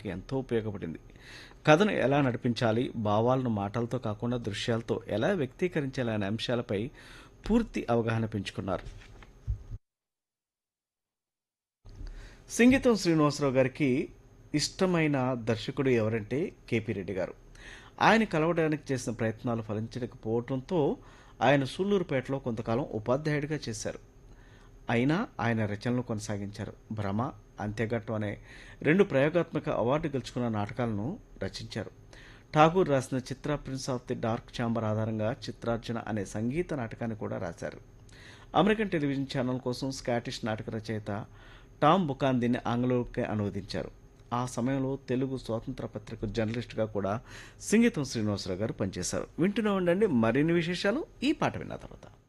నిర్మాణానికి ఎంతో ఉపయోగపడింది కథను ఎలా నడిపించాలి భావాలను మాటలతో కాకుండా దృశ్యాలతో ఎలా వ్యక్తీకరించాలి అనే అంశాలపై పూర్తి అవగాహన పెంచుకున్నారు సింగీతం శ్రీనివాసరావు గారికి ఇష్టమైన దర్శకుడు ఎవరంటే కేపీ రెడ్డి గారు ఆయన కలవడానికి చేసిన ప్రయత్నాలు ఫలించకపోవడంతో ఆయన సూళ్లూరుపేటలో కొంతకాలం ఉపాధ్యాయుడిగా చేశారు అయినా ఆయన రచనలు కొనసాగించారు భ్రమ అంత్యఘట్టం అనే రెండు ప్రయోగాత్మక అవార్డు గెలుచుకున్న నాటకాలను రచించారు ఠాగూర్ రాసిన Chitra prince of the dark chamber ఆధారంగా చిత్రార్జన అనే సంగీత నాటకాన్ని కూడా రాశారు అమెరికన్ టెలివిజన్ ఛానల్ కోసం స్కాటిష్ నాటక రచయిత టామ్ బుకాన్ దీన్ని ఆంగ్లంలోకి అనువదించారు ఆ సమయంలో తెలుగు స్వాతంత్ర పత్రిక జర్నలిస్ట్గా కూడా సింగీతం శ్రీనివాసరావు గారు పనిచేశారు వింటూనే ఉండండి మరిన్ని విశేషాలు ఈ పాట విన్న తర్వాత